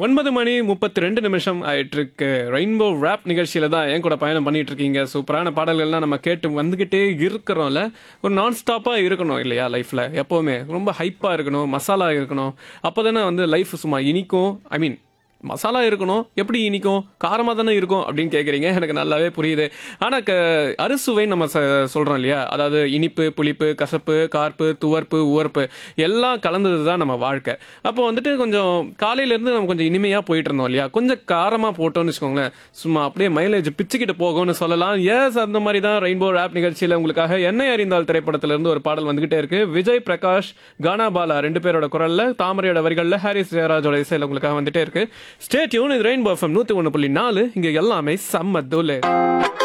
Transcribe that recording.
ஒன்பது மணி முப்பத்தி ரெண்டு நிமிஷம் ஆயிட்டு இருக்கு ரெயின்போ ரேப் நிகழ்ச்சியில தான் என் கூட பயணம் பண்ணிட்டு இருக்கீங்க சூப்பரான பாடல்கள்லாம் நம்ம கேட்டு வந்துகிட்டே இருக்கிறோம்ல ஒரு நான் ஸ்டாப்பா இருக்கணும் இல்லையா லைஃப்ல எப்பவுமே ரொம்ப ஹைப்பா இருக்கணும் மசாலா இருக்கணும் அப்போதானே வந்து லைஃப் சும்மா இனிக்கும் ஐ மீன் மசாலா இருக்கணும் எப்படி இனிக்கும் காரமாக தானே இருக்கும் அப்படின்னு கேட்குறீங்க எனக்கு நல்லாவே புரியுது ஆனால் க அறுசுவை நம்ம ச சொல்கிறோம் இல்லையா அதாவது இனிப்பு புளிப்பு கசப்பு கார்ப்பு துவர்ப்பு உவர்ப்பு எல்லாம் கலந்தது தான் நம்ம வாழ்க்கை அப்போ வந்துட்டு கொஞ்சம் காலையிலேருந்து நம்ம கொஞ்சம் இனிமையாக போயிட்டு இருந்தோம் இல்லையா கொஞ்சம் காரமாக போட்டோம்னு வச்சுக்கோங்களேன் சும்மா அப்படியே மைலேஜ் பிச்சுக்கிட்டு போகும்னு சொல்லலாம் எஸ் அந்த மாதிரி தான் ரெயின்போ ரேப் நிகழ்ச்சியில் உங்களுக்காக என்னை அறிந்தால் திரைப்படத்திலிருந்து ஒரு பாடல் வந்துகிட்டே இருக்கு விஜய் பிரகாஷ் கானா பாலா ரெண்டு பேரோட குரல்ல தாமரையோட வரிகளில் ஹாரிஸ் ஜெயராஜோட இசையில் உங்களுக்காக வந்துட்டே இருக்கு ஸ்டே டியூன் இது ரெயின்போ எஃப்எம் நூற்றி ஒன்று புள்ளி நாலு இங்கே எல்லாமே செம்ம தூளு